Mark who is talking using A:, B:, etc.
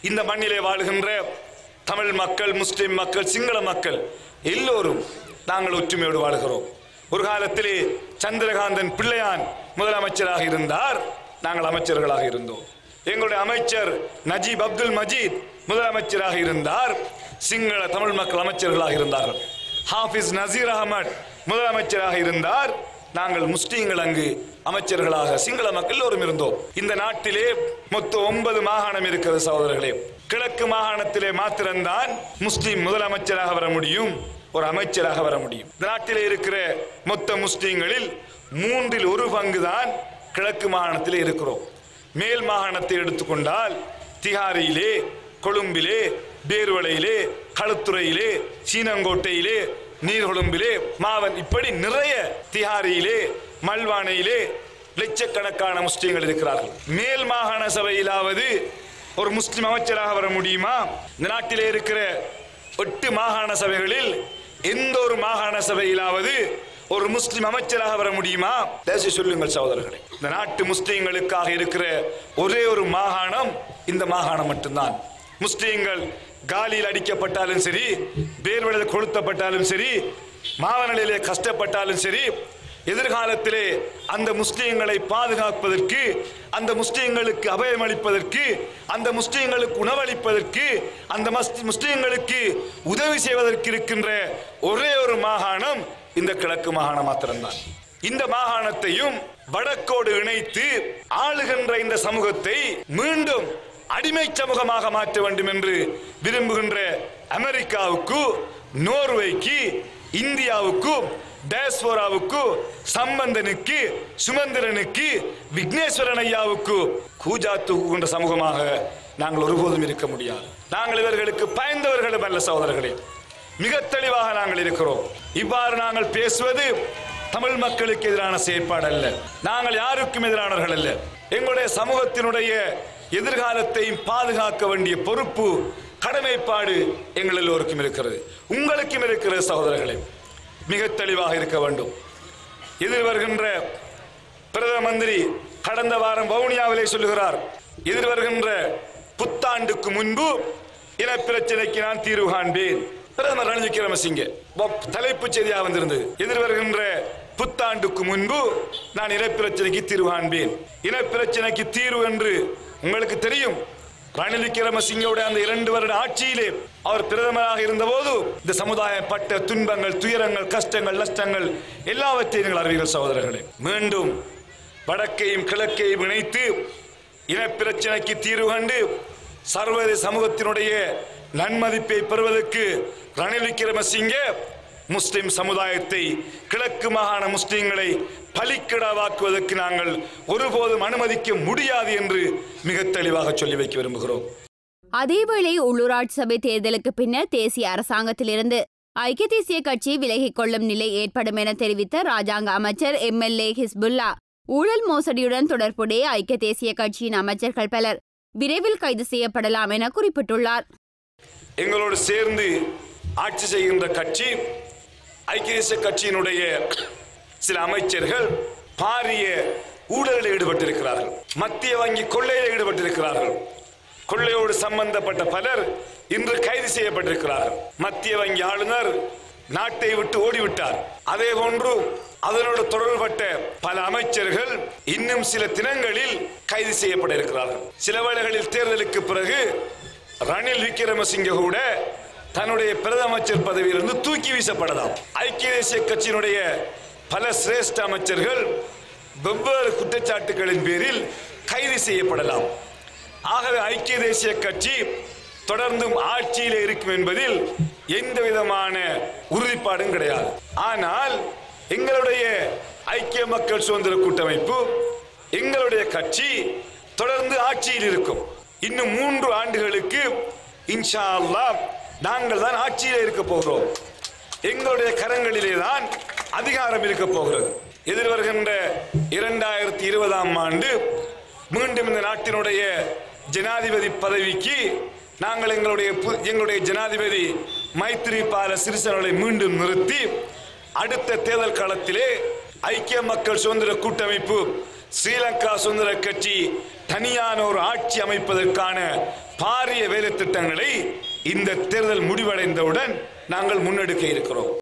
A: இந்த மண்ணிலே வாழுகின்ற தமிழ் மக்கள் முஸ்லிம் மக்கள் சிங்கள மக்கள் எல்லோரும் நாங்கள் ஒற்றுமையோடு வாழுகிறோம் ஒரு காலத்திலே சந்திரகாந்தன் பிள்ளையான் முதலமைச்சராக இருந்தார் நாங்கள் அமைச்சர்களாக இருந்தோம் எங்களுடைய அமைச்சர் நஜீப் அப்துல் மஜீத் முதலமைச்சராக இருந்தார் சிங்கள தமிழ் மக்கள் அமைச்சர்களாக இருந்தார்கள் ஹாஃபிஸ் நசீர் அகமட் முதலமைச்சராக இருந்தார் நாங்கள் முஸ்லீம்கள் அங்கு அமைச்சர்களாக சிங்கள மக்கள் எல்லோரும் இருந்தோம் இந்த நாட்டிலே மொத்தம் ஒன்பது மாகாணம் இருக்கிறது சகோதரர்களே கிழக்கு மாகாணத்திலே மாத்திரம்தான் முஸ்லீம் முதலமைச்சராக வர முடியும் ஒரு அமைச்சராக வர முடியும் இந்த நாட்டிலே இருக்கிற மொத்த முஸ்லீம்களில் மூன்றில் ஒரு பங்கு தான் கிழக்கு மாகாணத்திலே இருக்கிறோம் மேல் மாகாணத்தை எடுத்துக்கொண்டால் திகாரியிலே கொழும்பிலே பேர்வளையிலே களுத்துறையிலே சீனங்கோட்டையிலே நீர்கொழும்பிலே மாவன் இப்படி நிறைய திகாரியிலே மல்வானையிலே லட்சக்கணக்கான முஸ்லீம்கள் இருக்கிறார்கள் மேல் மாகாண சபையிலாவது ஒரு முஸ்லிம் அமைச்சராக வர முடியுமா இந்த நாட்டிலே இருக்கிற எட்டு மாகாண சபைகளில் எந்த ஒரு மாகாண சபையிலாவது ஒரு முஸ்லிம் அமைச்சராக வர முடியுமா பேசி சொல்லுங்கள் சகோதரர்களே இந்த நாட்டு முஸ்லிம்களுக்காக இருக்கிற ஒரே ஒரு மாகாணம் இந்த மாகாணம் மட்டும்தான் முஸ்லிம்கள் காலியில் அடிக்கப்பட்டாலும் சரி பேர்வழியில் கொளுத்தப்பட்டாலும் சரி மாவநிலையிலே கஷ்டப்பட்டாலும் சரி எதிர்காலத்திலே அந்த முஸ்லிம்களை பாதுகாப்பதற்கு அந்த முஸ்லிம்களுக்கு அபயம் அளிப்பதற்கு அந்த முஸ்லிம்களுக்கு உணவளிப்பதற்கு அந்த மஸ்- முஸ்லிம்களுக்கு உதவி செய்வதற்கு இருக்கின்ற ஒரே ஒரு மாகாணம் இந்த கிழக்கு மாகாணம் மாத்திரம்தான் இந்த மாகாணத்தையும் வடக்கோடு இணைத்து ஆளுகின்ற இந்த சமூகத்தை மீண்டும் அடிமை சமூகமாக மாற்ற வேண்டும் என்று விரும்புகின்ற அமெரிக்காவுக்கு நோர்வேக்கு இந்தியாவுக்கு டயஸ்போராவுக்கு சம்பந்தனுக்கு சுமந்திரனுக்கு விக்னேஸ்வரன் ஐயாவுக்கு கூஜா தூக்குகின்ற சமூகமாக நாங்கள் ஒருபோதும் இருக்க முடியாது நாங்கள் இவர்களுக்கு பயந்தவர்களும் அல்ல சகோதரர்களே மிக தெளிவாக நாங்கள் இருக்கிறோம் இவ்வாறு நாங்கள் பேசுவது தமிழ் மக்களுக்கு எதிரான செயற்பாடு அல்ல நாங்கள் யாருக்கும் எதிரானவர்கள் அல்ல எங்களுடைய சமூகத்தினுடைய எதிர்காலத்தையும் பாதுகாக்க வேண்டிய பொறுப்பு கடமைப்பாடு எங்கள் எல்லோருக்கும் இருக்கிறது உங்களுக்கும் இருக்கிறது சகோதரர்களே மிக தெளிவாக இருக்க வேண்டும் எதிர் வருகின்ற பிரதம மந்திரி கடந்த வாரம் வவுனியாவிலே சொல்லுகிறார் எதிர் வருகின்ற புத்தாண்டுக்கு முன்பு இனப்பிரச்சனைக்கு நான் தீர்வு காண்பேன் பிரதமர் ரணில் விக்ரமசிங்கே வப்- தலைப்புச் செய்தியாக வந்திருந்தது எதிர் வருகின்ற புத்தாண்டுக்கு முன்பு நான் இனப்பிரச்சனைக்கு தீர்வு காண்பேன் இனப்பிரச்சனைக்கு தீர்வு என்று உங்களுக்கு தெரியும் ரணில் விக்ரமசிங்கோட அந்த இரண்டு வருட ஆட்சியிலே அவர் பிரதமராக இருந்தபோது இந்த சமுதாயம் பட்ட துன்பங்கள் துயரங்கள் கஷ்டங்கள் நஷ்டங்கள் எல்லாவற்றையும் நீங்கள் அறிவீர்கள் சகோதரர்களே மீண்டும் வடக்கையும் கிழக்கையும் இணைத்து இனப்பிரச்சனைக்கு தீர்வு கண்டு சர்வதேச சமூகத்தினுடைய நன்மதிப்பை பெறுவதற்கு ரணில் விக்ரமசிங்கே முஸ்லிம் சமுதாயத்தை கிழக்கு மாகாண முஸ்லிம்களை பலிக்கிடவாக்குவதற்கு நாங்கள் ஒருபோதும் அனுமதிக்க முடியாது என்று மிக தெளிவாக சொல்லி வைக்க விரும்புகிறோம்
B: அதேவேளை உள்ளூராட்சி சபை தேர்தலுக்கு பின்னர் தேசிய அரசாங்கத்திலிருந்து ஐக்கிய தேசிய கட்சி விலகிக் கொள்ளும் நிலை ஏற்படும் என தெரிவித்த ராஜாங்க அமைச்சர் எம்எல்ஏ ஹிஸ்புல்லா ஊழல் மோசடியுடன் தொடர்புடைய ஐக்கிய தேசிய கட்சியின் அமைச்சர்கள் பலர் விரைவில் கைது செய்யப்படலாம் என குறிப்பிட்டுள்ளார்
A: எங்களோடு சேர்ந்து ஆட்சி செய்கின்ற கட்சி ஐக்கிய தேசிய கட்சியினுடைய சில அமைச்சர்கள் பாரிய ஊழலில் ஈடுபட்டிருக்கிறார்கள் மத்திய வங்கி கொள்ளையில் ஈடுபட்டிருக்கிறார்கள் கொள்ளையோடு சம்பந்தப்பட்ட பலர் இன்று கைது செய்யப்பட்டிருக்கிறார்கள் மத்திய வங்கி ஆளுநர் நாட்டை விட்டு ஓடிவிட்டார் அதே போன்று அதனோடு தொடர்பட்ட பல அமைச்சர்கள் இன்னும் சில தினங்களில் கைது செய்யப்பட இருக்கிறார்கள் சில வேளைகளில் தேர்தலுக்கு பிறகு ரணில் விக்ரமசிங்க கூட தன்னுடைய பிரதம அமைச்சர் பதவியிலிருந்து தூக்கி வீசப்படலாம் ஐக்கிய தேசிய கட்சியினுடைய பல சிரேஷ்ட அமைச்சர்கள் வெவ்வேறு குற்றச்சாட்டுகளின் பேரில் கைது செய்யப்படலாம் ஆகவே ஐக்கிய தேசிய கட்சி தொடர்ந்தும் ஆட்சியில் இருக்கும் என்பதில் எந்த விதமான உறுதிப்பாடும் கிடையாது ஆனால் எங்களுடைய ஐக்கிய மக்கள் சுதந்திர கூட்டமைப்பு எங்களுடைய கட்சி தொடர்ந்து ஆட்சியில் இருக்கும் இன்னும் மூன்று ஆண்டுகளுக்கு இன்ஷா அல்லாஹ் நாங்கள் தான் ஆட்சியில் இருக்க போகிறோம் எங்களுடைய கரங்களிலே தான் அதிகாரம் இருக்க போகிறது எதிர்வருகின்ற இரண்டாயிரத்தி இருபதாம் ஆண்டு மீண்டும் இந்த நாட்டினுடைய ஜனாதிபதி பதவிக்கு நாங்கள் எங்களுடைய பு- எங்களுடைய ஜனாதிபதி மைத்திரிபால சிறிசேனவை மீண்டும் நிறுத்தி அடுத்த தேர்தல் காலத்திலே ஐக்கிய மக்கள் சுதந்திர கூட்டமைப்பு ஸ்ரீலங்கா சுதந்திர கட்சி தனியான ஒரு ஆட்சி அமைப்பதற்கான பாரிய வேலை திட்டங்களை இந்த தேர்தல் முடிவடைந்தவுடன் நாங்கள் முன்னெடுக்க இருக்கிறோம்